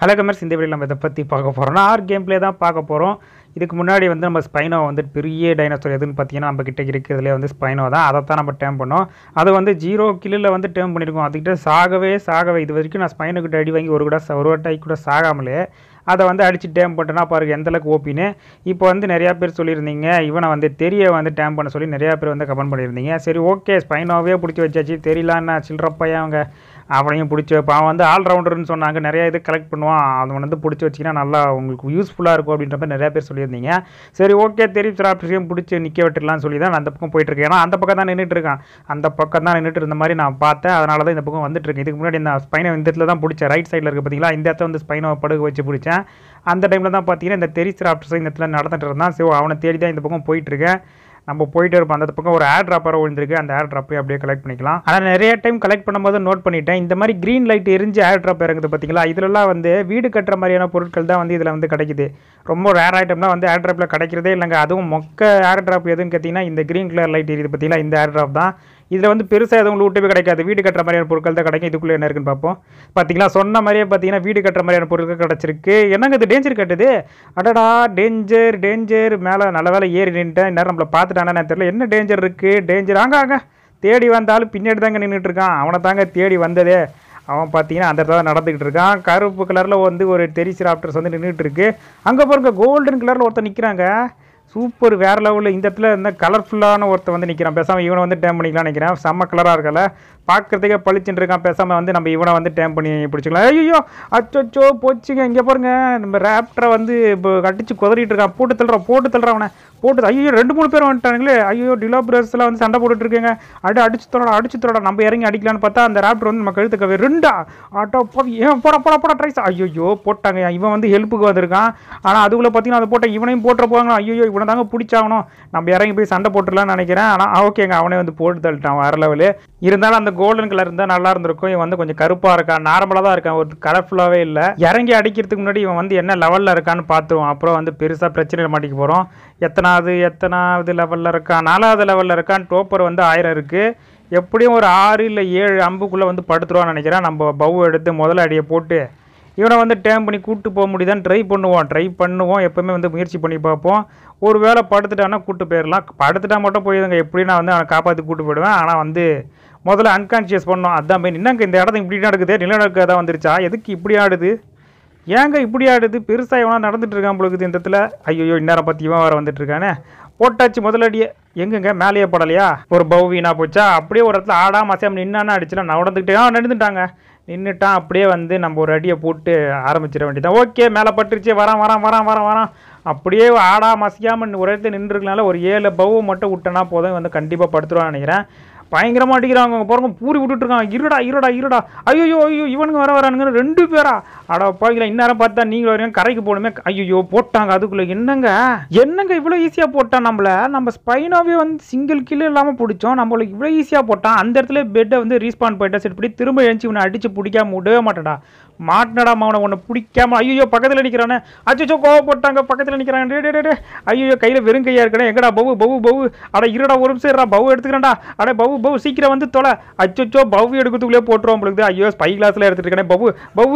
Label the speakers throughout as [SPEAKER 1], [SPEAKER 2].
[SPEAKER 1] hello commerce இந்த video நம்ம இதை பற்றி பார்க்க போகிறோம்னா ஆர் கேம் ப்ளே தான் பார்க்க போகிறோம் இதுக்கு முன்னாடி வந்து நம்ம ஸ்பைனோ வந்து பெரிய டைனோசர் எதுன்னு பார்த்தீங்கன்னா நம்ம கிட்ட இருக்கிறதுலே வந்து ஸ்பைனோ தான் அதை தான் நம்ம டேம் பண்ணோம் அதை வந்து ஜீரோ கில்லில் வந்து டேம் பண்ணியிருக்கோம் அதுக்கிட்ட சாகவே சாகவே இது வரைக்கும் நான் ஸ்பைனோ கிட்ட அடி வாங்கி ஒரு கூட ச- ஒரு வாட்டி கூட சாகாமலே அதை வந்து அடித்து டேம் பண்ணிட்டேன்னா பாருங்க எந்த அளவுக்கு ஓப்பின்னு இப்போ வந்து நிறையா பேர் சொல்லியிருந்தீங்க இவனை வந்து தெரிய வந்து டேம் பண்ண சொல்லி நிறையா பேர் வந்து கமெண்ட் பண்ணியிருந்தீங்க சரி ஓகே ஸ்பைனோவே பிடிச்சி வச்சாச்சு தெரியலான்னு சில்லறப்பையா அவங்க அவனையும் பிடிச்சி வைப்பான் அவன் வந்து ஆல்ரவுண்டர்னு சொன்னாங்க நிறைய இது கலெக்ட் பண்ணுவான் அவன் வந்து பிடிச்சி வச்சிங்கன்னா நல்லா உங்களுக்கு யூஸ்ஃபுல்லாக இருக்கும் அப்படின்ற மாதிரி நிறைய பேர் சொல்லியிருந்தீங்க சரி ஓகே தெரியும் சார் ஆப்ஷனையும் பிடிச்சி நிற்க விட்டுடலாம்னு சொல்லி தான் நான் அந்த பக்கம் போயிட்டு இருக்கேன் ஏன்னா அந்த பக்கம் தான் நின்றுட்டு இருக்கான் அந்த பக்கம் தான் நின்றுட்டு இருந்த மாதிரி நான் பார்த்தேன் அதனால தான் இந்த பக்கம் வந்துட்டு இருக்கேன் இதுக்கு முன்னாடி இந்த ஸ்பைனை இந்த இடத்துல தான் பிடிச்சேன் ரைட் சைடில் இருக்கு பார்த்தீங்களா இந்த இடத்துல வந்து ஸ்பைனை படுக வச்சு பிடிச்சேன் அந்த டைமில் தான் பார்த்தீங்கன்னா இந்த தெரிசிற ஆப்ஷன் இந்த இடத்துல நடந்துட்டு இருந்தான் ஸோ அவனை தேடி தான் இந்த பக்கம் போயிட்டு இருக்கேன் நம்ம போயிட்டே இருப்போம் அந்த பக்கம் ஒரு ஏர் ட்ராப்பராக விழுந்திருக்கு அந்த ஏர் ட்ராப்பை அப்படியே கலெக்ட் பண்ணிக்கலாம் ஆனால் நிறைய டைம் கலெக்ட் பண்ணும்போது நோட் பண்ணிட்டேன் இந்த மாதிரி க்ரீன் லைட் எரிஞ்சு ஏர் ட்ராப் இறங்குது பார்த்தீங்களா இதுலலாம் வந்து வீடு கட்டுற மாதிரியான பொருட்கள் தான் வந்து இதில் வந்து கிடைக்குது ரொம்ப ரேர் ஐட்டம்லாம் வந்து ஏர் ட்ராப்பில் கிடைக்கிறதே இல்லைங்க அதுவும் மொக்க ஏர் ட்ராப் எதுன்னு பார்த்தீங்கன்னா இந்த க்ரீன் கலர் லைட் எரியுது பார்த்தீங்களா இந்த ஏர் ட்ராப் தான் இதில் வந்து பெருசாக எதுவும் உங்களுக்கு விட்டு கிடைக்காது வீடு கட்டுற மாதிரியான பொருட்கள் தான் கிடைக்கும் இதுக்குள்ளே என்ன இருக்குன்னு பார்ப்போம் பார்த்தீங்களா சொன்ன மாதிரியே பார்த்தீங்கன்னா வீடு கட்டுற மாதிரியான பொருட்கள் கிடச்சிருக்கு என்னங்க இது டேஞ்சர் கட்டுது அடடா டேஞ்சர் டேஞ்சர் மேலே நல்ல வேலை ஏறி நின்ட்டேன் இந்நேரம் நம்மளை பார்த்துட்டானே நான் தெரியல என்ன டேஞ்சர் இருக்குது டேஞ்சர் ஆங்க ஆங்க தேடி வந்தாலும் பின்னாடி தாங்க நின்றுட்டு இருக்கான் அவனை தாங்க தேடி வந்ததே அவன் பார்த்தீங்கன்னா அந்த இடத்துல தான் நடந்துக்கிட்டு இருக்கான் கருப்பு கலரில் வந்து ஒரு டெரிசிராப்டர்ஸ் வந்து நின்றுட்டு இருக்கு அங்கே பாருங்க கோல்டன் கலரில் ஒருத்தன் நிற்கிறாங்க சூப்பர் வேற லெவலில் இந்த இடத்துல இந்த கலர்ஃபுல்லான ஒருத்தன் வந்து நிற்கிறான் பேசாமல் இவனை வந்து டேம் பண்ணிக்கலாம்னு நினைக்கிறேன் செம்ம கலராக இருக்கல பார்க்கறதுக்கே பளிச்சுட்டு இருக்கான் பேசாமல் வந்து நம்ம இவனை வந்து டேம் பண்ணி பிடிச்சிக்கலாம் ஐயோ அச்சோ போச்சுங்க இங்கே பாருங்க நம்ம ரேப்டரை வந்து இப்போ அடிச்சு குதறிட்டு இருக்கான் போட்டு தள்ளுறான் போட்டு தள்ளுறான் அவனை போட்டு ஐயோ ரெண்டு மூணு பேர் வந்துட்டானுங்களே ஐயோ டிலோபரஸ்லாம் வந்து சண்டை போட்டுட்டு இருக்கேங்க அடி அடிச்சு தரடா அடிச்சு தரடா நம்ம இறங்கி அடிக்கலான்னு பார்த்தா அந்த ரேப்டர் வந்து நம்ம கழுத்துக்கவே ரெண்டா ஆட்டோ போ ஏன் போட போட போட ட்ரைஸ் ஐயோ போட்டாங்க இவன் வந்து ஹெல்ப்புக்கு வந்திருக்கான் ஆனால் அதுக்குள்ளே பார்த்தீங்கன்னா அதை போட்ட இவனையும் போட்டுற போவாங்க ஐயோ இவனை தாங்க பிடிச்சாகணும் நம்ம இறங்கி போய் சண்டை போட்டுடலாம்னு நினைக்கிறேன் ஆனால் ஓகேங்க அவனே வந்து போட்டு தள்ளிட்டான் வேற லெவலு இருந்தாலும் அந்த கோல்டன் கலர் இருந்தால் நல்லா இருந்திருக்கும் இவன் வந்து கொஞ்சம் கருப்பாக இருக்கான் நார்மலாக தான் இருக்கான் ஒரு கலர்ஃபுல்லாகவே இல்லை இறங்கி அடிக்கிறதுக்கு முன்னாடி இவன் வந்து என்ன லெவலில் இருக்கான்னு பார்த்துருவோம் அப்புறம் வந்து பெருசாக பிரச்சனையில் மாட்டிக்க போகிறோம் எத்தனாவது எத்தனாவது லெவலில் இருக்கான் நாலாவது லெவலில் இருக்கான் டோப்பர் வந்து ஆயிரம் இருக்குது எப்படியும் ஒரு ஆறு இல்லை ஏழு அம்புக்குள்ளே வந்து படுத்துருவான்னு நினைக்கிறேன் நம்ம பவு எடுத்து முதல்ல அடியை போட்டு இவனை வந்து டேம் பண்ணி கூட்டு போக முடியுதான்னு ட்ரை பண்ணுவோம் ட்ரை பண்ணுவோம் எப்பவுமே வந்து முயற்சி பண்ணி பார்ப்போம் ஒரு வேளை படுத்துட்டான்னா கூட்டு போயிடலாம் படுத்துட்டா மட்டும் போயிடுங்க எப்படி நான் வந்து அவனை காப்பாற்றி கூட்டு போயிடுவேன் ஆனால் வந்து முதல்ல அன்கான்ஷியஸ் பண்ணோம் அதான் மெயின் என்னங்க இந்த இடத்துல இப்படி நடக்குது நிலநடுக்கம் தான் வந்துருச்சா எதுக்கு இப்படி ஆடுது ஏங்க இப்படி ஆடுது பெருசாக இவனா நடந்துட்டு இருக்கான் பொழுது இந்த இடத்துல ஐயோ இந்நேரம் பற்றி இவன் வேறு வந்துட்டு இருக்கானே போட்டாச்சு முதலடியே எங்கங்க மேலேயே போடலையா ஒரு பவு வீணா போச்சா அப்படியே ஒரு இடத்துல ஆடாம அசையாம நின்னான்னு அடிச்சுலாம் நடந்துக்கிட்டே ஆ நடந்துட்டாங்க நின்றுட்டான் அப்படியே வந்து நம்ம ஒரு அடியை போட்டு ஆரம்பிச்சிட வேண்டியதான் ஓகே மேலே பட்டுருச்சு வரான் வரான் வரான் வரான் வரான் அப்படியே ஆடாம அசையாமல் ஒரு இடத்துல நின்றுருக்கனால ஒரு ஏழு பவு மட்டும் விட்டனா போதும் வந்து கண்டிப்பாக படுத்துருவான்னு நினைக்கிறேன் பயங்கரமா அடிக்கிறாங்க அவங்க பாருங்க பூரி விட்டுட்டு இருக்காங்க இருடா இருடா இருடா ஐயோ ஐயோ இவனுங்க வர வரானுங்க ரெண்டு பேரா அட பாய்களா இந்நேரம் பார்த்தா நீங்க வரீங்க கரைக்கு போகணுமே ஐயோ போட்டாங்க அதுக்குள்ள என்னங்க என்னங்க இவ்வளோ ஈஸியாக போட்டான் நம்மள நம்ம ஸ்பைனாவே வந்து சிங்கிள் கிலோ இல்லாமல் பிடிச்சோம் நம்மளுக்கு இவ்வளோ ஈஸியாக போட்டான் அந்த இடத்துல பெட்டை வந்து ரீஸ்பான் போயிட்டா சரி இப்படி திரும்ப எழுச்சி இவனை அடிச்சு பிடிக்காம விடவே மாட்டேடா மாட்டினடா அவனை உன்னை பிடிக்காம ஐயோ பக்கத்தில் நிற்கிறானே அச்சோ கோவப்பட்டாங்க பக்கத்தில் நிற்கிறாங்க டே டே, டே டே ஐயோ கையில் வெறும் கையா இருக்கனே எங்கடா பவு பவு பவு அட இருடா ஒரு நிமிஷம் இருடா பவு எடுத்துக்கிறேன்டா அட பவு பவு சீக்கிரம் வந்து தொலை அச்சோ பவு எடுக்கிறதுக்குள்ளே போட்டுருவோம் உங்களுக்கு ஐயோ ஸ்பை கிளாஸில் எடுத்துட்டு இருக்கேனே பவு பவு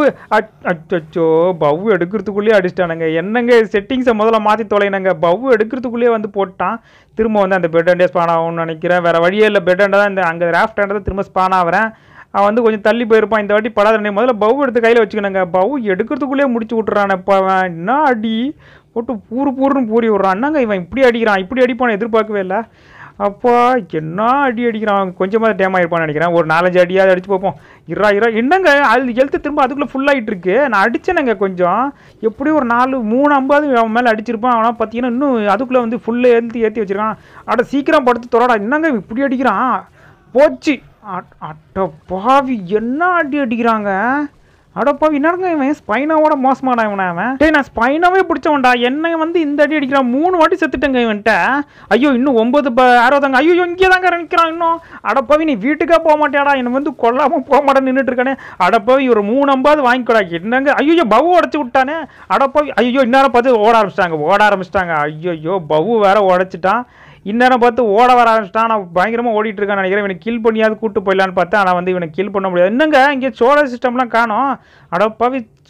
[SPEAKER 1] அச்சோ பவு எடுக்கிறதுக்குள்ளேயே அடிச்சிட்டானுங்க என்னங்க செட்டிங்ஸை முதல்ல மாற்றி தொலைனாங்க பவு எடுக்கிறதுக்குள்ளேயே வந்து போட்டான் திரும்ப வந்து அந்த பெட் அண்டே ஸ்பான் ஆகும்னு நினைக்கிறேன் வேறு வழியே இல்லை பெட் அண்டை தான் இந்த அங்கே ராஃப்ட் அண்டை திரும்ப ஸ்பான் ஆகிறேன் அவன் வந்து கொஞ்சம் தள்ளி போயிருப்பான் இந்த வாட்டி படாத நீ முதல்ல பவு எடுத்து கையில் வச்சுக்கணுங்க பவு எடுக்கிறதுக்குள்ளேயே முடிச்சு விட்றானப்பா அவன் என்ன அடி போட்டு பூரு பூருன்னு பூரி விட்றான் என்னங்க இவன் இப்படி அடிக்கிறான் இப்படி அடிப்பான் எதிர்பார்க்கவே இல்லை அப்பா என்ன அடி அடிக்கிறான் கொஞ்சமாக டேம் ஆயிருப்பான்னு நினைக்கிறேன் ஒரு நாலஞ்சு அடியாவது அடிச்சு பார்ப்போம் இரா இரா என்னங்க அது எழுத்து திரும்ப அதுக்குள்ளே ஃபுல்லாகிட்டு இருக்கு நான் அடிச்சேனுங்க கொஞ்சம் எப்படியும் ஒரு நாலு மூணு ஐம்பது அவன் மேலே அடிச்சிருப்பான் அவனா பார்த்தீங்கன்னா இன்னும் அதுக்குள்ளே வந்து ஃபுல்லு ஏற்றி ஏற்றி வச்சிருக்கான் அட சீக்கிரம் படுத்து தொடடா என்னங்க இவன் இப்படி அடிக்கிறான் போச்சு அட்- அட்ட பாவி என்ன அடி அடிக்கிறாங்க அட பாவி என்னங்க இவன் ஸ்பைனாவோட மோசமான இவனா அவன் டேய் நான் ஸ்பைனாவே பிடிச்சவன்டா என்னை வந்து இந்த அடி அடிக்கிறான் மூணு வாட்டி செத்துட்டேங்க இவன்ட்ட ஐயோ இன்னும் ஒன்பது ப அறுபதாங்க ஐயோ இங்கே தாங்க நிற்கிறான் இன்னும் அடப்பாவி நீ வீட்டுக்கே போக மாட்டியாடா என்னை வந்து கொல்லாமல் போக மாட்டேன்னு நின்றுட்டு இருக்கானே அடப்பாவி ஒரு மூணு ஐம்பது வாங்கிக்கூடா என்னங்க ஐயோ பவு உடச்சி விட்டானே அடப்பாவி ஐயோ இந்நேரம் பார்த்து ஓட ஆரம்பிச்சிட்டாங்க ஓட ஆரம்பிச்சிட்டாங்க ஐயோ பவு வேற உடச்சிட்டான் இந்நேரம் பார்த்து ஓட வர ஆரம்பிச்சிட்டான் நான் பயங்கரமாக ஓடிட்டு இருக்கான்னு நினைக்கிறேன் இவனை கில் பண்ணியாவது கூட்டு போயிடலான்னு பார்த்தேன் ஆனால் வந்து இவனை கில் பண்ண முடியாது என்னங்க இங்கே சோலார் சிஸ்டம்லாம் காணோம் அடப்பாவி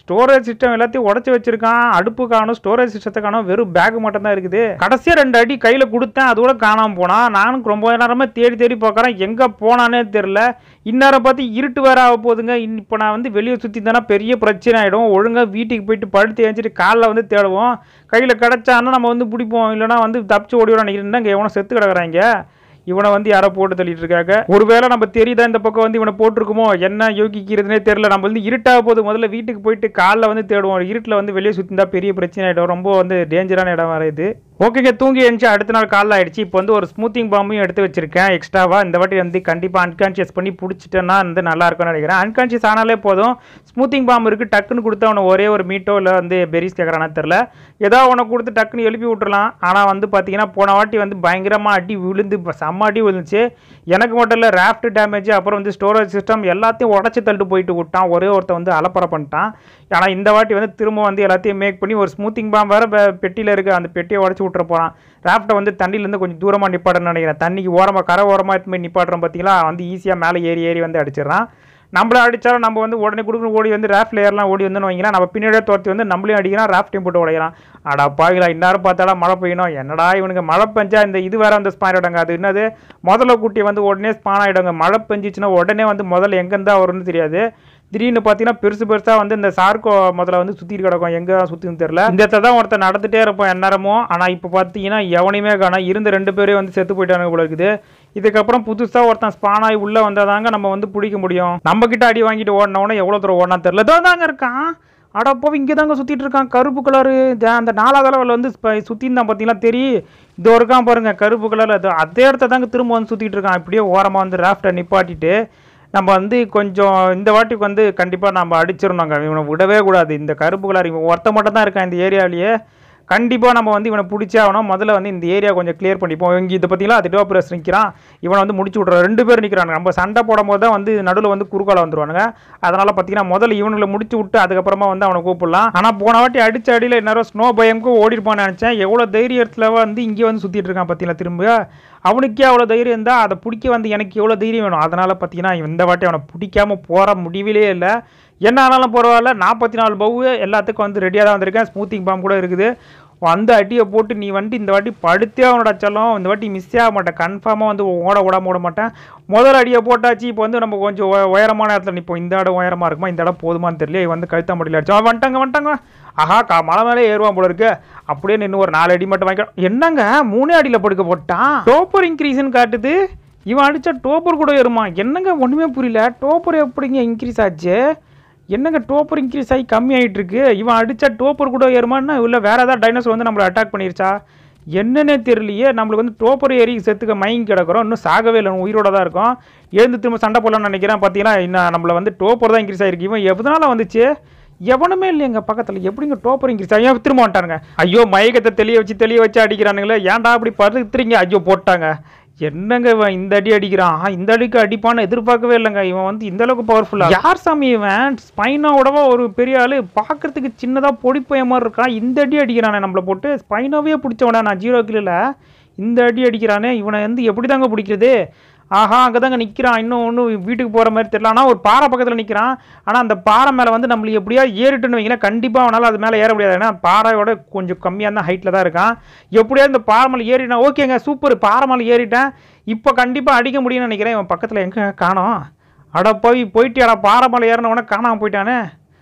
[SPEAKER 1] ஸ்டோரேஜ் சிஸ்டம் எல்லாத்தையும் உடச்சி வச்சிருக்கான் அடுப்பு காணும் ஸ்டோரேஜ் சிஸ்டத்தை காணும் வெறும் பேக் மட்டும் தான் இருக்குது கடைசியாக ரெண்டு அடி கையில் கொடுத்தேன் அதோட காணாமல் போனான் நானும் ரொம்ப நேரமாக தேடி தேடி பார்க்குறேன் எங்கே போனானே தெரில இந்நேரம் பார்த்து இருட்டு வேற ஆக போகுதுங்க இப்போ நான் வந்து வெளியே சுற்றி தானே பெரிய பிரச்சனை ஆகிடும் ஒழுங்காக வீட்டுக்கு போயிட்டு படுத்து ஏஞ்சிட்டு காலைல வந்து தேடுவோம் கையில் கிடச்சான்னா நம்ம வந்து பிடிப்போம் இல்லைனா வந்து தப்பிச்சு ஓடிவிட நினைக்கிறேன் இங்கே எவனோ செத்து கிடக்குறாங்க இவனை வந்து யாரோ போட்டு தள்ளிட்டு இருக்காங்க ஒருவேளை நம்ம தெரியுதா இந்த பக்கம் வந்து இவனை போட்டிருக்குமோ என்ன யோகிக்கிறதுனே தெரியல நம்ம வந்து இருட்டாக போது முதல்ல வீட்டுக்கு போயிட்டு காலைல வந்து தேடுவோம் இருட்டில் வந்து வெளியே சுற்றிருந்தா பெரிய பிரச்சனை ஆகிடும் ரொம்ப வந்து டேஞ்சரான இடம் வர இது ஓகேங்க தூங்கி எழுந்துச்சு அடுத்த நாள் காலைல ஆயிடுச்சு இப்போ வந்து ஒரு ஸ்மூத்திங் பாம்பையும் எடுத்து வச்சிருக்கேன் எக்ஸ்ட்ராவாக இந்த வாட்டி வந்து கண்டிப்பாக அன்கான்ஷியஸ் பண்ணி பிடிச்சிட்டேன்னா வந்து நல்லா இருக்கும்னு நினைக்கிறேன் அன்கான்ஷியஸ் ஆனாலே போதும் ஸ்மூத்திங் பாம்பு இருக்குது டக்குன்னு கொடுத்து அவனை ஒரே ஒரு மீட்டோ இல்லை வந்து பெரிஸ் கேட்குறானா தெரில ஏதோ அவனை கொடுத்து டக்குன்னு எழுப்பி விட்டுறலாம் ஆனால் வந்து பார்த்தீங்கன்னா போன வாட்டி வந்து பயங்கரமாக அடி விழுந்து ப- செம்ம அடி விழுந்துச்சு எனக்கு மட்டும் இல்லை ராஃப்ட் டேமேஜ் அப்புறம் வந்து ஸ்டோரேஜ் சிஸ்டம் எல்லாத்தையும் உடச்சி தள்ளிட்டு போயிட்டு விட்டான் ஒரே ஒருத்தன் வந்து அலப்பறை பண்ணிட்டான் ஆனால் இந்த வாட்டி வந்து திரும்ப வந்து எல்லாத்தையும் மேக் பண்ணி ஒரு ஸ்மூத்திங் பாம் வேறு பெட்டியில் இருக்குது அந்த பெட்டியை உடச்சி விட்டுற போகிறான் ராஃப்ட்டை வந்து தண்ணியிலேருந்து கொஞ்சம் தூரமாக நிப்பாட்டணும்னு நினைக்கிறேன் தண்ணிக்கு ஓரமாக கரை ஓரமாக எடுத்து போய் நிப்பாட்டுறோம் பார்த்தீங்களா வந்து ஈஸியாக மேலே ஏறி ஏறி வந்து அடிச்சிடறான் நம்மள அடித்தாலும் நம்ம வந்து உடனே கொடுக்கணும் ஓடி வந்து ராஃப்ட்ல ஏறலாம் ஓடி வந்து வைங்களா நம்ம பின்னாடியே துரத்தி வந்து நம்மளையும் அடிக்கிறான் ராஃப்டையும் போட்டு உடைக்கிறான் அடா பாவிங்களா இந்நேரம் பார்த்தாலும் மழை பெய்யணும் என்னடா இவனுக்கு மழை பெஞ்சா இந்த இது வேற வந்து ஸ்பான் ஆகிடுங்க அது என்னது முதல்ல குட்டி வந்து உடனே ஸ்பான் ஆகிடுங்க மழை பெஞ்சிச்சுன்னா உடனே வந்து முதல்ல எங்கேருந்தா வரும்னு தெரியாது திடீர்னு பார்த்தீங்கன்னா பெருசு பெருசாக வந்து இந்த சார்கோ முதல்ல வந்து சுற்றிட்டு கிடக்கும் எங்கே சுற்றின்னு தெரில இந்த இடத்துல தான் ஒருத்தன் நடந்துகிட்டே இருப்போம் எந்நேரமும் ஆனால் இப்போ பார்த்தீங்கன்னா எவனையுமே காணோம் இருந்த ரெண்டு பேரே வந்து செத்து போயிட்டானுங்க போல இருக்குது இதுக்கப்புறம் புதுசாக ஒருத்தன் ஸ்பான் ஆகி உள்ளே வந்தால் தாங்க நம்ம வந்து பிடிக்க முடியும் நம்ம கிட்ட அடி வாங்கிட்டு ஓடினவொன்னே எவ்வளோ தூரம் ஓடனா தெரில இதோ தாங்க இருக்கான் அடப்போ இங்கே தாங்க சுற்றிட்டு இருக்கான் கருப்பு கலரு அந்த நாலாவது லெவலில் வந்து சுற்றின்னு தான் பார்த்தீங்களா தெரியும் இதோ இருக்கான் பாருங்க கருப்பு கலரில் அது அதே இடத்த தாங்க திரும்ப வந்து சுற்றிட்டு இருக்கான் இப்படியே ஓரமாக வந்து ராஃப்டை நிப்பாட்டிட்டு நம்ம வந்து கொஞ்சம் இந்த வாட்டிக்கு வந்து கண்டிப்பாக நம்ம அடிச்சிடணுங்க இவனை விடவே கூடாது இந்த கருப்பு கலர் இவன் ஒருத்த மட்டும் தான் இருக்கான் இந்த ஏரியாலேயே கண்டிப்பாக நம்ம வந்து இவனை பிடிச்சே ஆகணும் முதல்ல வந்து இந்த ஏரியா கொஞ்சம் கிளியர் பண்ணிப்போம் இங்கே இதை பார்த்தீங்களா அது டோப்ரஸ் நிற்கிறான் இவனை வந்து முடிச்சு விட்றோம் ரெண்டு பேர் நிற்கிறாங்க நம்ம சண்டை போடும்போது தான் வந்து நடுவில் வந்து குறுக்கால வந்துருவானுங்க அதனால் பார்த்தீங்கன்னா முதல்ல இவனுங்களை முடிச்சு விட்டு அதுக்கப்புறமா வந்து அவனை கூப்பிடலாம் ஆனால் போன வாட்டி அடிச்ச அடியில் நேரம் ஸ்னோ பயமுக்கு ஓடிருப்பான்னு நினச்சேன் எவ்வளோ தைரியத்தில் வந்து இங்கே வந்து சுற்றிட்டு இருக்கான் பார்த்தீங்களா திரும்ப அவனுக்கே அவ்வளோ தைரியம் இருந்தால் அதை பிடிக்க வந்து எனக்கு எவ்வளோ தைரியம் வேணும் அதனால் பார்த்தீங்கன்னா இந்த வாட்டி அவனை பிடிக்காம போகிற முடிவிலே இல்லை என்ன ஆனாலும் பரவாயில்ல நாற்பத்தி நாலு பவு எல்லாத்துக்கும் வந்து ரெடியாக தான் வந்திருக்கேன் ஸ்மூத்திங் பாம் கூட இருக்குது அந்த அடியை போட்டு நீ வந்துட்டு இந்த வாட்டி படுத்தே அவனோட அச்சலம் இந்த வாட்டி மிஸ் ஆக மாட்டேன் கன்ஃபார்மாக வந்து ஓட விடாம விட மாட்டேன் முதல் அடியை போட்டாச்சு இப்போ வந்து நம்ம கொஞ்சம் உய- உயரமான இடத்துல நிற்போம் இந்த இடம் உயரமாக இருக்குமா இந்த இடம் போதுமான்னு தெரியல இவன் வந்து கழுத்தா முடியல அடிச்சோம் அவன் வந்துட்டாங்க வந்துட்டாங்க ஆஹா கா மலை மேலே ஏறுவான் போல இருக்கு அப்படியே நின்று ஒரு நாலு அடி மட்டும் வாங்கிக்க என்னங்க மூணே அடியில் படுக்க போட்டான் டோப்பர் இன்க்ரீஸ்னு காட்டுது இவன் அடித்தா டோப்பர் கூட ஏறுமா என்னங்க ஒன்றுமே புரியல டோப்பர் எப்படிங்க இன்க்ரீஸ் ஆச்சு என்னங்க டோப்பர் இன்க்ரீஸ் ஆகி கம்மி ஆகிட்டு இருக்கு இவன் அடித்தா டோப்பர் கூட ஏறுமான்னா இல்லை வேற ஏதாவது டைனோசர் வந்து நம்மளை அட்டாக் பண்ணிருச்சா என்னன்னே தெரியலையே நம்மளுக்கு வந்து டோப்பர் ஏறி செத்துக்க மயங்கி கிடக்குறோம் இன்னும் சாகவே இல்லை உயிரோட தான் இருக்கும் எழுந்து திரும்ப சண்டை போடலாம்னு நினைக்கிறேன் பார்த்தீங்கன்னா இன்னும் நம்மளை வந்து டோப்பர் தான் இன்க்ரீஸ் ஆகிருக்கு இவன் எதனால வந்துச்சு எவனுமே இல்லைங்க பக்கத்தில் எப்படிங்க டோப்பர் இன்க்ரீஸ் ஆகி ஏன் திரும்ப வந்துட்டானுங்க ஐயோ மயக்கத்தை தெளிய வச்சு தெளிய வச்சு அடிக்கிறானுங்களே ஏன்டா அப்படி படுத்துறீங்க ஐயோ போட்டாங்க என்னங்க இவன் இந்த அடி அடிக்கிறான் ஆ, இந்த அடிக்கு அடிப்பான்னு எதிர்பார்க்கவே இல்லைங்க இவன் வந்து இந்த அளவுக்கு பவர்ஃபுல்லா யார் சாமி இவன் ஸ்பைனோடவா ஒரு பெரிய ஆளு பார்க்கறதுக்கு சின்னதா பொடி பையன் மாதிரி இருக்கான் இந்த அடி அடிக்கிறானே நம்மளை போட்டு ஸ்பைனோவே பிடிச்சவனா நான் ஜீரோ கிலோல இந்த அடி அடிக்கிறானே இவனை வந்து எப்படி தாங்க பிடிக்கிறது ஆஹா அங்கே தாங்க நிற்கிறான் இன்னும் ஒன்றும் வீட்டுக்கு போகிற மாதிரி தெரியல ஆனால் ஒரு பாறை பக்கத்தில் நிற்கிறான் ஆனால் அந்த பாறை மேலே வந்து நம்மளுக்கு எப்படியா ஏறிட்டுன்னு வைங்களேன் கண்டிப்பாக அவனால் அது மேலே ஏற முடியாது ஏன்னா பாறையோட கொஞ்சம் கம்மியாக தான் ஹைட்டில் தான் இருக்கான் எப்படியா இந்த பாறை மேலே ஏறினா ஓகேங்க சூப்பர் பாறை மேலே ஏறிட்டேன் இப்போ கண்டிப்பாக அடிக்க முடியும்னு நினைக்கிறேன் இவன் பக்கத்தில் எங்கே காணோம் அட போய் போயிட்டியாடா பாறை மேலே ஏறினவொடனே காணாமல் போயிட்டானே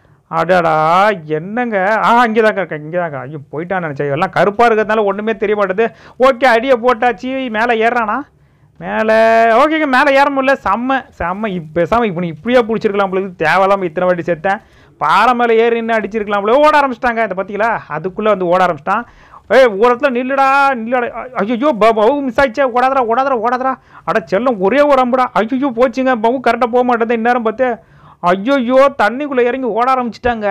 [SPEAKER 1] அடடா என்னங்க ஆ இங்கே தாங்க இருக்கேன் இங்கே தாங்க ஐயோ போயிட்டான்னு நினச்சேன் எல்லாம் கருப்பாக இருக்கிறதுனால ஒன்றுமே தெரிய மாட்டேது ஓகே அடியை போட்டாச்சு மேலே ஏறுறானா மேலே ஓகேங்க மேலே ஏற முடியல செம்ம செம்ம இப்போ பேசாமல் இப்போ இப்படியே பிடிச்சிருக்கலாம் உங்களுக்கு தேவையில்லாமல் இத்தனை வாட்டி சேர்த்தேன் பாறை மேலே ஏறி நின்று அடிச்சிருக்கலாம் போல ஓட ஆரம்பிச்சிட்டாங்க இந்த பார்த்தீங்களா அதுக்குள்ளே வந்து ஓட ஆரம்பிச்சிட்டான் ஏய் ஓரத்தில் நில்லுடா நில்லுடா ஐயோ பவு மிஸ் ஆயிடுச்சே ஓடாதடா ஓடாதடா ஓடாதடா அட செல்லம் ஒரே ஒரு அம்புடா ஐயோ போச்சுங்க பவு கரெக்டாக போக மாட்டேது இந்நேரம் பார்த்து ஐயோ தண்ணிக்குள்ளே இறங்கி ஓட ஆரம்பிச்சிட்டாங்க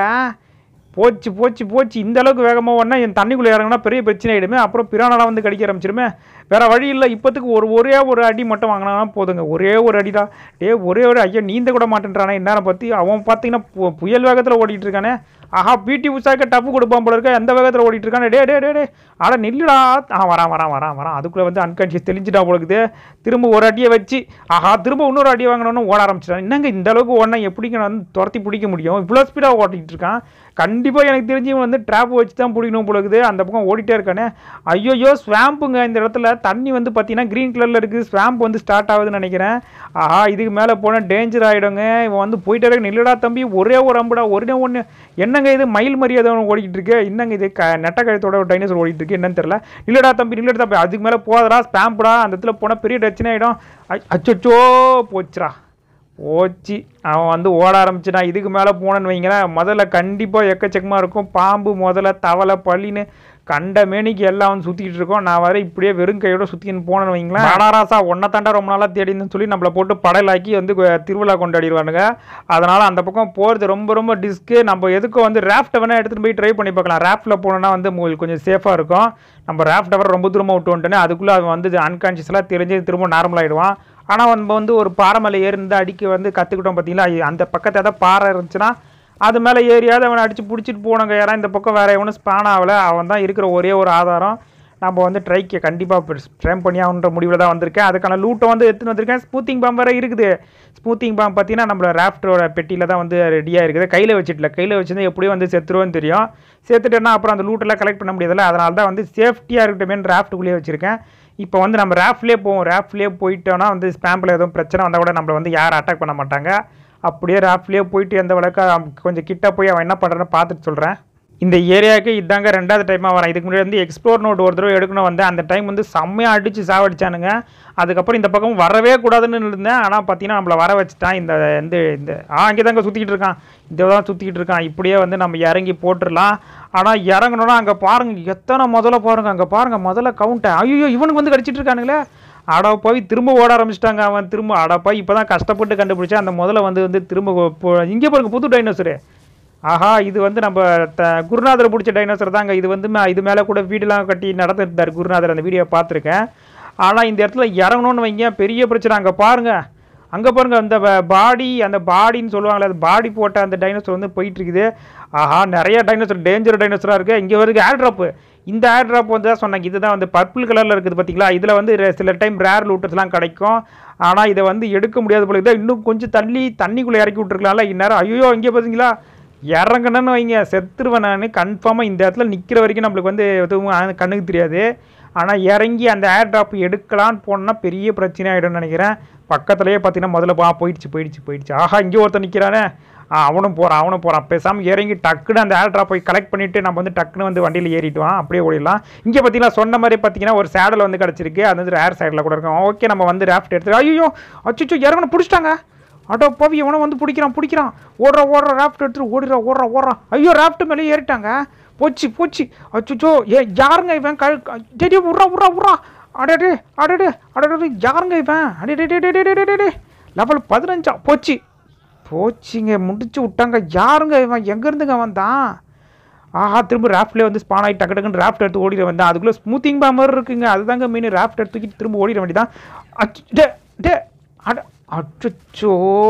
[SPEAKER 1] போச்சு போச்சு போச்சு இந்த அளவுக்கு வேகமாக ஓடினா என் தண்ணிக்குள்ளே இறங்கினா பெரிய பிரச்சனை ஆகிடுமே அப்புறம் பிரானலாம் வந்து கடிக்க ஆரம்பிச்சிருமே வேற வழி இல்லை இப்போத்துக்கு ஒரு ஒரே ஒரு அடி மட்டும் வாங்கினா போதுங்க ஒரே ஒரு அடி தான் டே ஒரே ஒரு ஐயா நீந்த கூட மாட்டேன்றானே இந்நேரம் பற்றி அவன் பார்த்தீங்கன்னா பு- புயல் வேகத்தில் ஓடிட்டு இருக்கானே ஆஹா பிடி உஷாக்க டப்பு கொடுப்பான் போல இருக்க எந்த வேகத்தில் ஓடிட்டு இருக்கான் டே டே டே டே ஆட நில்லுடா ஆ வரான் வரான் வரான் வரான் அதுக்குள்ளே வந்து அன்கான்ஷியஸ் தெளிஞ்சிட்டா போல இருக்குது திரும்ப ஒரு அடியை வச்சு ஆஹா திரும்ப இன்னொரு அடி வாங்கணும்னு ஓட ஆரம்பிச்சிட்டான் என்னங்க இந்த அளவுக்கு ஓடினா எப்படிங்க நான் வந்து துரத்தி பிடிக்க முடியும் இவ்வளோ ஸ்பீடாக ஓட்டிகிட்டு இருக்கான் கண்டிப்பாக எனக்கு தெரிஞ்சு இவன் வந்து ட்ராப் வச்சு தான் பிடிக்கணும் போல இருக்குது அந்த பக்கம் ஓடிட்டே இருக்கானே ஐயோயோ ஸ்வாம்புங்க இந்த இடத்துல தண்ணி வந்து பார்த்தீங்கன்னா க்ரீன் கலரில் இருக்குது ஸ்வாம்ப் வந்து ஸ்டார்ட் ஆகுதுன்னு நினைக்கிறேன் ஆஹா இதுக்கு மேலே போனால் டேஞ்சர் ஆகிடுங்க இவன் வந்து போயிட்டே இருக்க நில்லுடா தம்பி ஒரே ஒரு அம்புடா ஒரே ஒன்று என்னங்க இது மயில் மரியாதை ஒன்று ஓடிக்கிட்டு இருக்கு என்னங்க இது க நெட்ட கழுத்தோட ஒரு டைனோசர் ஓடிட்டு இருக்கு என்னன்னு தெரியல நில்லுடா தம்பி நில்லுடா தம்பி அதுக்கு மேலே போதடா ஸ்பாம்புடா அந்த இடத்துல போனால் பெரிய பிரச்சனை ஆகிடும் அச்சோ போச்சுடா போச்சு அவன் வந்து ஓட ஆரம்பிச்சிட்டான் இதுக்கு மேலே போனேன்னு வைங்களேன் முதல்ல கண்டிப்பாக எக்கச்சக்கமாக இருக்கும் பாம்பு முதல்ல தவளை பள்ளின்னு கண்ட மேனிக்கு எல்லாம் வந்து சுற்றிக்கிட்டு இருக்கோம் நான் வர இப்படியே வெறும் கையோட சுற்றின்னு போனேன்னு வைங்களேன் மடாராசா ஒன்றை தாண்டா ரொம்ப நாளாக தேடின்னு சொல்லி நம்மளை போட்டு படையலாக்கி வந்து கு- திருவிழா கொண்டாடிடுவானுங்க அதனால் அந்த பக்கம் போகிறது ரொம்ப ரொம்ப டிஸ்க்கு நம்ம எதுக்கும் வந்து ரேஃப்ட்டை வேணால் எடுத்துகிட்டு போய் ட்ரை பண்ணி பார்க்கலாம் ரேஃப்ட்டில் போனோன்னா வந்து உங்களுக்கு கொஞ்சம் சேஃபாக இருக்கும் நம்ம ரேஃப்ட்டை வர ரொம்ப தூரமாக விட்டு வந்துட்டோன்னே அதுக்குள்ளே அவன் வந்து அன்கான்ஷியஸ்லாம் தெரிஞ்சு திரும்ப நார்மல் ஆகிடுவான் ஆனால் நம்ம வந்து ஒரு பாறை மேலே ஏறி இருந்து அடிக்க வந்து கற்றுக்கிட்டோம் பார்த்தீங்களா ஐ- அந்த பக்கத்தில் ஏதாவது பாறை இருந்துச்சுன்னா அது மேலே ஏறியாவது அவனை அடித்து பிடிச்சிட்டு போனவங்க யாரா இந்த பக்கம் வேறு எவனும் ஸ்பான் ஆகலை அவன் தான் இருக்கிற ஒரே ஒரு ஆதாரம் நம்ம வந்து ட்ரைக்கு கண்டிப்பாக ட்ரைம் பண்ணி ஆகணுன்ற முடிவில் தான் வந்திருக்கேன் அதுக்கான லூட்டை வந்து எடுத்துன்னு வந்திருக்கேன் ஸ்மூத்திங் பாம் வேறு இருக்குது ஸ்மூத்திங் பாம் பார்த்தீங்கன்னா நம்மள ராஃப்டரோட பெட்டியில் தான் வந்து ரெடியாக இருக்குது கையில் வச்சுட்டல கையில் வச்சிருந்தா எப்படியும் வந்து செத்துருவோன்னு தெரியும் சேர்த்துட்டேன்னா அப்புறம் அந்த லூட்டெல்லாம் கலெக்ட் பண்ண முடியாதுல்ல அதனால தான் வந்து சேஃப்டியாக இருக்கட்டுமேனு ராஃப்ட்டுக்குள்ளேயே வச்சுருக்கேன் இப்போ வந்து நம்ம ரேஃப்லேயே போவோம் ரேஃப்லேயே போயிட்டோன்னா வந்து ஸ்பேம்பில் எதுவும் பிரச்சனை வந்தால் கூட நம்மளை வந்து யாரும் அட்டாக் பண்ண மாட்டாங்க அப்படியே ரேஃப்லேயே போயிட்டு எந்த வழக்கா கொஞ்சம் கிட்ட போய் அவன் என்ன பண்ணுறான்னு பார்த்துட்டு சொல்கிறேன் இந்த ஏரியாவுக்கு இதாங்க ரெண்டாவது டைமாக வரேன் இதுக்கு முன்னாடி வந்து எக்ஸ்ப்ளோர் நோட் ஒரு தடவை எடுக்கணும் வந்தேன் அந்த டைம் வந்து செம்மையாக அடித்து சாவடிச்சானுங்க அதுக்கப்புறம் இந்த பக்கம் வரவே கூடாதுன்னு இருந்தேன் ஆனால் பார்த்தீங்கன்னா நம்மளை வர வச்சுட்டான் இந்த இந்த இந்த ஆ அங்கே தாங்க சுற்றிக்கிட்டு இருக்கான் இதை தான் சுற்றிக்கிட்டு இருக்கான் இப்படியே வந்து நம்ம இறங்கி போட்டுடலாம் ஆனால் இறங்கணும்னா அங்கே பாருங்க எத்தனை முதல்ல பாருங்க அங்கே பாருங்க முதல்ல கவுண்ட்டை ஐயோ இவனுக்கு வந்து கடிச்சிட்டு இருக்கானுங்களே அட போய் திரும்ப ஓட ஆரம்பிச்சிட்டாங்க அவன் திரும்ப அடப்பா இப்போ தான் கஷ்டப்பட்டு கண்டுபிடிச்சா அந்த முதல்ல வந்து வந்து திரும்ப இங்கே பாருங்க புது டைனோசரு ஆஹா இது வந்து நம்ம த குருநாதர் பிடிச்ச டைனோசர் தாங்க இது வந்து ம- இது மேலே கூட வீடுலாம் கட்டி நடந்துருந்தார் குருநாதர் அந்த வீடியோ பார்த்துருக்கேன் ஆனால் இந்த இடத்துல இறங்கணும்னு வைங்க பெரிய பிரச்சனை அங்கே பாருங்கள் அங்கே பாருங்க அந்த பாடி அந்த பாடின்னு சொல்லுவாங்களே அந்த பாடி போட்ட அந்த டைனோசர் வந்து போயிட்டு இருக்குது ஆஹா நிறைய டைனோசர் டேஞ்சர் டைனோசராக இருக்குது இங்கே வருது ஏர் ட்ராப்பு இந்த ஏர் ட்ராப் வந்து தான் சொன்னாங்க இதுதான் வந்து பர்பிள் கலரில் இருக்குது பார்த்தீங்களா இதில் வந்து re- சில டைம் ரேர் லூட்டர்ஸ்லாம் கிடைக்கும் ஆனால் இதை வந்து எடுக்க முடியாத போல இருக்குது இன்னும் கொஞ்சம் தள்ளி தண்ணிக்குள்ளே இறக்கி விட்ருக்கலாம்ல இந்நேரம் ஐயோ இங்கே பார்த்தீங்களா இறங்கணும்னு வைங்க செத்துருவேன் நான் கன்ஃபார்மாக இந்த இடத்துல நிற்கிற வரைக்கும் நம்மளுக்கு வந்து எதுவும் ஆ- கண்ணுக்கு தெரியாது ஆனால் இறங்கி அந்த ஏர் ட்ராப் எடுக்கலான்னு போனோம்னா பெரிய பிரச்சனை ஆகிடும்னு நினைக்கிறேன் பக்கத்துலேயே பார்த்தீங்கன்னா முதல்ல பா போயிடுச்சு போயிடுச்சு போயிடுச்சு ஆஹா இங்கே ஒருத்தன் நிற்கிறானே ஆ அவனும் போகிறான் அவனும் போகிறான் பேசாமல் இறங்கி டக்குன்னு அந்த ஏர் ட்ராப் போய் கலெக்ட் பண்ணிவிட்டு நம்ம வந்து டக்குன்னு வந்து வண்டியில் ஏறிட்டுவான் அப்படியே ஓடிடலாம் இங்கே பார்த்தீங்கன்னா சொன்ன மாதிரி பார்த்தீங்கன்னா ஒரு சேடல் வந்து கிடச்சிருக்கு அது வந்து ஏர் சைடில் கூட இருக்கும் ஓகே நம்ம வந்து ராஃப்ட் எடுத்து ஐயோ அச்சுச்சோ இறங்கணும் பிடிச்சிட்டாங்க அடோ பவி இவனை வந்து பிடிக்கிறான் பிடிக்கிறான் ஓடுற ஓடுற ராஃப்ட் எடுத்துட்டு ஓடிடுறா ஓடுறா ஓடுறான் ஐயோ ராஃப்ட் மேலே ஏறிட்டாங்க போச்சு போச்சு அச்சுச்சோ ஏ யாருங்க இவன் கழு டேடி விட்றா விட்றா விட்றா அடடே அடடே அடடே யாருங்க இவன் அடே லெவல் பதினஞ்சா போச்சு போச்சுங்க முடிச்சு விட்டாங்க யாருங்க இவன் எங்கேருந்துங்க வந்தான் ஆஹா திரும்ப ராஃப்ட்லேயே வந்து ஸ்பான் ஆகி டக்கு டக்குன்னு ராஃப்ட் எடுத்து ஓடிட வந்தேன் அதுக்குள்ளே ஸ்மூத்திங் பா மாதிரி இருக்குங்க அதுதாங்க மீன் ராஃப்ட் எடுத்து தூக்கிட்டு திரும்ப ஓடிட வேண்டியதான் அச்சு டே டே அட அச்சோ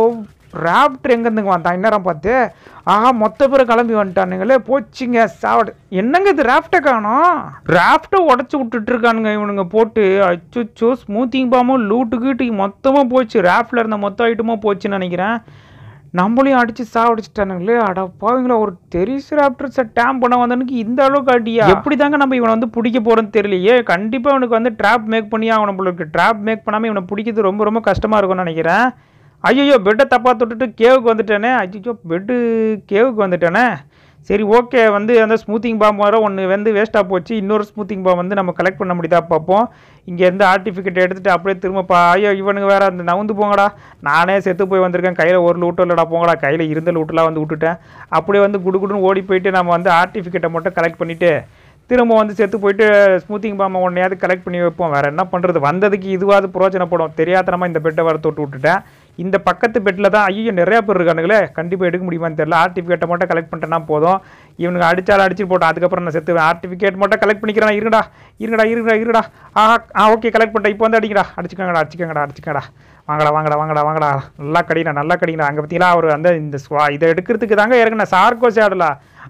[SPEAKER 1] ராப்டர் எங்கேருந்துங்க வந்தான் இந்நேரம் பார்த்து ஆஹா மொத்த பேர் கிளம்பி வந்துட்டானுங்களே போச்சுங்க சாவடு என்னங்க இது ராஃப்டை காணோம் ராஃப்டை உடச்சி விட்டுட்டு இருக்கானுங்க இவனுங்க போட்டு அச்சோ ஸ்மூத்திங் பாமும் லூட்டு கீட்டு மொத்தமாக போச்சு ராஃப்டில் இருந்த மொத்த ஐட்டமும் போச்சுன்னு நினைக்கிறேன் நம்மளையும் அடிச்சு சாவடிச்சிட்டானுங்களே அட பாவங்களா ஒரு தெரிசு ராப்டர்ஸை டேம் பண்ண வந்தனுக்கு இந்த அளவுக்கு அடியா எப்படி தாங்க நம்ம இவனை வந்து பிடிக்க போறோம்னு தெரியலையே கண்டிப்பாக இவனுக்கு வந்து ட்ராப் மேக் பண்ணி ஆகணும் போல இருக்கு ட்ராப் மேக் பண்ணாமல் இவனை பிடிக்கிறது ரொம்ப ரொம்ப கஷ்டமாக இருக்கும்னு நினைக்கிறேன் ஐயோ பெட்டை தப்பாக தொட்டுட்டு கேவுக்கு வந்துட்டேனே ஐயோ பெட்டு கேவுக்கு வந்துட்டேனே சரி ஓகே வந்து அந்த ஸ்மூத்திங் பாம் வர ஒன்று வந்து வேஸ்ட்டாக போச்சு இன்னொரு ஸ்மூத்திங் பாம் வந்து நம்ம கலெக்ட் பண்ண முடியுதா பார்ப்போம் இங்கேருந்து ஆர்டிஃபிகேட் எடுத்துகிட்டு அப்படியே திரும்ப பா ஐயோ இவனுங்க வேறு அந்த நவுந்து போங்கடா நானே செத்து போய் வந்திருக்கேன் கையில் ஒரு லூட்டும் இல்லைடா போங்கடா கையில் இருந்த லூட்டெலாம் வந்து விட்டுட்டேன் அப்படியே வந்து குடுகுடுன்னு ஓடி போயிட்டு நம்ம வந்து ஆர்டிஃபிகேட்டை மட்டும் கலெக்ட் பண்ணிவிட்டு திரும்ப வந்து செத்து போயிட்டு ஸ்மூத்திங் பாம்பை ஒன்றையாவது கலெக்ட் பண்ணி வைப்போம் வேறு என்ன பண்ணுறது வந்ததுக்கு இதுவாது புரோஜனப்படும் தெரியாதனமாக இந்த பெட்டை வர தொட்டு விட்டுட்டேன் இந்த பக்கத்து பெட்டில் தான் ஐயோ நிறையா பேர் இருக்கானுங்களே கண்டிப்பாக எடுக்க முடியுமான்னு தெரியல ஆர்டிஃபிகேட்டை மட்டும் கலெக்ட் பண்ணிட்டேன்னா போதும் இவனுக்கு அடிச்சாலும் அடிச்சு போட்டோம் அதுக்கப்புறம் நான் செத்து ஆர்டிஃபிகேட் மட்டும் கலெக்ட் பண்ணிக்கிறேன் இருங்கடா இருங்கடா இருங்கடா இருங்கடா ஆஹா ஆ ஓகே கலெக்ட் பண்ணிட்டேன் இப்போ வந்து அடிங்கடா அடிச்சுக்கங்கடா அடிச்சுக்கங்கடா அடிச்சுக்கங்கடா வாங்கடா வாங்கடா வாங்கடா வாங்கடா நல்லா கடிங்கடா நல்லா கடிங்கடா அங்கே பார்த்தீங்களா அவர் அந்த இந்த ஸ்வா இதை எடுக்கிறதுக்கு தாங்க இறங்குன சார்கோ சேடலா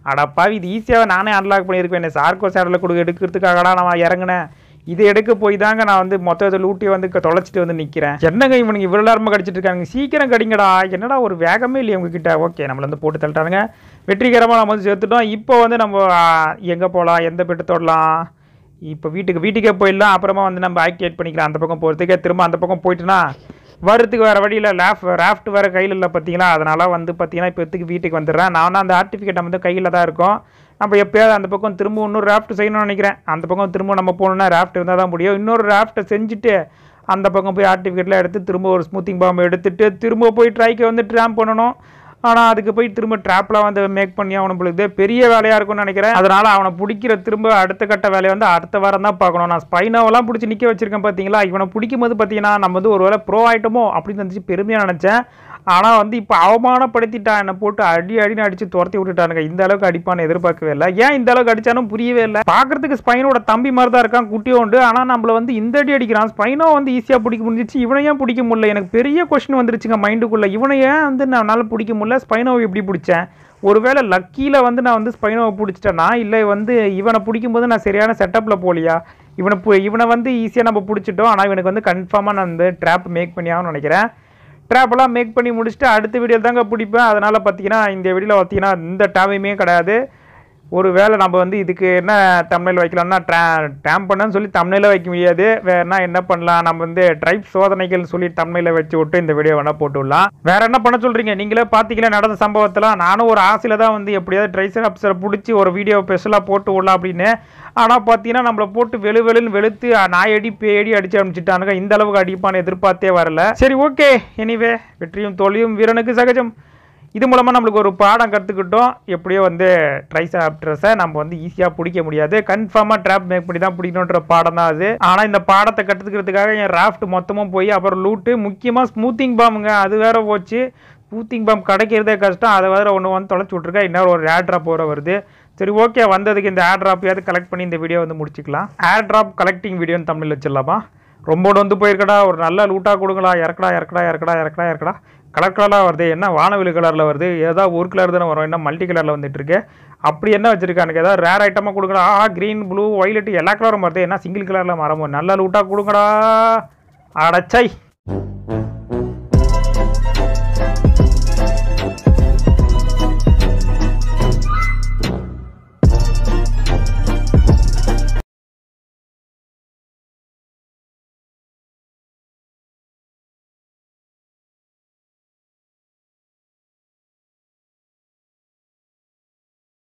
[SPEAKER 1] அடப்பாவி இது ஈஸியாக நானே அன்லாக் பண்ணியிருக்கேன் என்ன சார்கோ சேடலில் கொடுக்க எடுக்கிறதுக்காகடா நான் இறங்கினேன் இது எடுக்க போய் தாங்க நான் வந்து மொத்தத்தை லூட்டி வந்து க- தொலைச்சிட்டு வந்து நிற்கிறேன் என்னங்க இவனுக்கு இவ்வளோ நேரமாக கடிச்சிட்டு இருக்காங்க சீக்கிரம் கடிங்கடா என்னடா ஒரு வேகமே இல்லையே உங்ககிட்ட ஓகே நம்மள வந்து போட்டு தள்ளிட்டானுங்க வெற்றிகரமாக நம்ம வந்து சேர்த்துட்டோம் இப்போ வந்து நம்ம எங்கே போகலாம் எந்த பெட்டு தொடலாம் இப்போ வீட்டுக்கு வீட்டுக்கே போயிடலாம் அப்புறமா வந்து நம்ம ஆக்டிவேட் பண்ணிக்கலாம் அந்த பக்கம் போகிறதுக்கே திரும்ப அந்த பக்கம் போயிட்டுனா வரதுக்கு வேறு வழியில் லேஃப் ராஃப்ட் வேறு கையில் இல்லை பார்த்தீங்களா அதனால் வந்து பார்த்தீங்கன்னா இப்போ எத்துக்கு வீட்டுக்கு வந்துடுறேன் நான் அந்த ஆர்டிஃபிகேட் நம்ம வந்து கையில் தான் இருக்கும் நம்ம எப்போயாவது அந்த பக்கம் திரும்ப இன்னொரு ராஃப்ட் செய்யணும்னு நினைக்கிறேன் அந்த பக்கம் திரும்ப நம்ம போகணுன்னா ராஃப்ட் இருந்தால் தான் முடியும் இன்னொரு ராஃப்ட்டை செஞ்சுட்டு அந்த பக்கம் போய் ஆர்டிஃபிகேட்லாம் எடுத்து திரும்ப ஒரு ஸ்மூத்திங் பாம்பு எடுத்துட்டு திரும்ப போய் ட்ரைக்கை வந்து ட்ராம் பண்ணணும் ஆனால் அதுக்கு போய் திரும்ப ட்ராப்லாம் வந்து மேக் பண்ணி அவனை பொழுது பெரிய வேலையாக இருக்கும்னு நினைக்கிறேன் அதனால் அவனை பிடிக்கிற திரும்ப அடுத்த கட்ட வேலையை வந்து அடுத்த வாரம் தான் பார்க்கணும் நான் ஸ்பைனோவெல்லாம் பிடிச்சி நிற்க வச்சிருக்கேன் பார்த்தீங்களா இவனை பிடிக்கும் போது பார்த்தீங்கன்னா நம்ம வந்து ஒரு வேளை ப்ரோ ஆகிட்டோமோ அப்படின்னு இருந்துச்சு பெருமையாக நினச்சேன் ஆனால் வந்து இப்போ அவமானப்படுத்திட்டான் என்னை போட்டு அடி அடின்னு அடித்து துரத்தி விட்டுட்டானுங்க இந்த அளவுக்கு அடிப்பான்னு எதிர்பார்க்கவே இல்லை ஏன் இந்த அளவுக்கு அடிச்சானும் புரியவே இல்லை பார்க்கறதுக்கு ஸ்பைனோட தம்பி மாதிரி தான் இருக்கான் குட்டியும் உண்டு ஆனால் நம்மள வந்து இந்த அடி அடிக்கிறான் ஸ்பைனோ வந்து ஈஸியாக பிடிக்க முடிஞ்சிச்சு இவனை ஏன் பிடிக்க முடியல எனக்கு பெரிய கொஸ்டின் வந்துருச்சுங்க மைண்டுக்குள்ளே இவனை ஏன் வந்து நான் என்னால் பிடிக்க முடியல ஸ்பைனோவை எப்படி பிடிச்சேன் ஒருவேளை லக்கியில் வந்து நான் வந்து ஸ்பைனோவை பிடிச்சிட்டேனா இல்லை வந்து இவனை பிடிக்கும்போது நான் சரியான செட்டப்பில் போகலையா இவனை பு- இவனை வந்து ஈஸியாக நம்ம பிடிச்சிட்டோம் ஆனால் இவனுக்கு வந்து கன்ஃபார்மாக நான் வந்து ட்ராப் மேக் பண்ணியாகணும்னு நினைக்கிறேன் ட்ராப்பெல்லாம் மேக் பண்ணி முடிச்சுட்டு அடுத்த வீடியோவில் தாங்க பிடிப்பேன் அதனால் பார்த்தீங்கன்னா இந்த வீடியோவில் பார்த்தீங்கன்னா இந்த டேமையுமே கிடையாது ஒரு வேளை நம்ம வந்து இதுக்கு என்ன தமிழில் வைக்கலாம்னா ட்ரா டேம் பண்ணன்னு சொல்லி தமிழில் வைக்க முடியாது வேறனா என்ன பண்ணலாம் நம்ம வந்து ட்ரைப் சோதனைகள் சொல்லி தமிழில் வச்சு விட்டு இந்த வீடியோ வேணால் போட்டு விடலாம் வேற என்ன பண்ண சொல்கிறீங்க நீங்களே பார்த்தீங்களா நடந்த சம்பவத்தெல்லாம் நானும் ஒரு ஆசையில் தான் வந்து எப்படியாவது ட்ரைசர் அப்சரை பிடிச்சி ஒரு வீடியோ ஸ்பெஷலாக போட்டு விடலாம் அப்படின்னு ஆனால் பார்த்தீங்கன்னா நம்மளை போட்டு வெளு வெளுன்னு வெளுத்து நாயடி பேடி அடிச்சு அனுப்பிச்சிட்டானுங்க இந்த அளவுக்கு அடிப்பான்னு எதிர்பார்த்தே வரல சரி ஓகே எனிவே வெற்றியும் தோல்வியும் வீரனுக்கு சகஜம் இது மூலமாக நம்மளுக்கு ஒரு பாடம் கற்றுக்கிட்டோம் எப்படியோ வந்து ட்ரைசாப்டர்ஸை நம்ம வந்து ஈஸியாக பிடிக்க முடியாது கன்ஃபார்மாக ட்ராப் மேக் பண்ணி தான் பிடிக்கணுன்ற பாடம் தான் அது ஆனால் இந்த பாடத்தை கற்றுக்கிறதுக்காக என் ராஃப்ட் மொத்தமும் போய் அப்புறம் லூட்டு முக்கியமாக ஸ்மூத்திங் பாம்புங்க அது வேற போச்சு ஸ்மூத்திங் பாம்பு கிடைக்கிறதே கஷ்டம் அதை வேற ஒன்று வந்து தொலைச்சி விட்ருக்கா இன்னொரு ஒரு ஏர் ட்ராப் வர வருது சரி ஓகே வந்ததுக்கு இந்த ஏர் ட்ராப்பையாவது கலெக்ட் பண்ணி இந்த வீடியோ வந்து முடிச்சுக்கலாம் ஏர் ட்ராப் கலெக்டிங் வீடியோன்னு தமிழில் வச்சிடலாமா ரொம்ப வந்து போயிருக்கடா ஒரு நல்ல லூட்டாக கொடுங்களா இறக்கடா இறக்கடா இறக்கடா இறக்கடா இறக்கடா கலர் கலராக வருது என்ன வானவில் கலரில் வருது ஏதோ ஒரு கலர் தானே வரும் என்ன மல்டி கலரில் வந்துட்டு இருக்கு அப்படி என்ன வச்சிருக்கானுங்க ஏதாவது ரேர் ஐட்டமாக கொடுங்களா ஆ க்ரீன் ப்ளூ ஒய்லெட் எல்லா கலரும் வருது என்ன சிங்கிள் கலரில் மரமும் நல்ல லூட்டாக கொடுங்கடா அடச்சை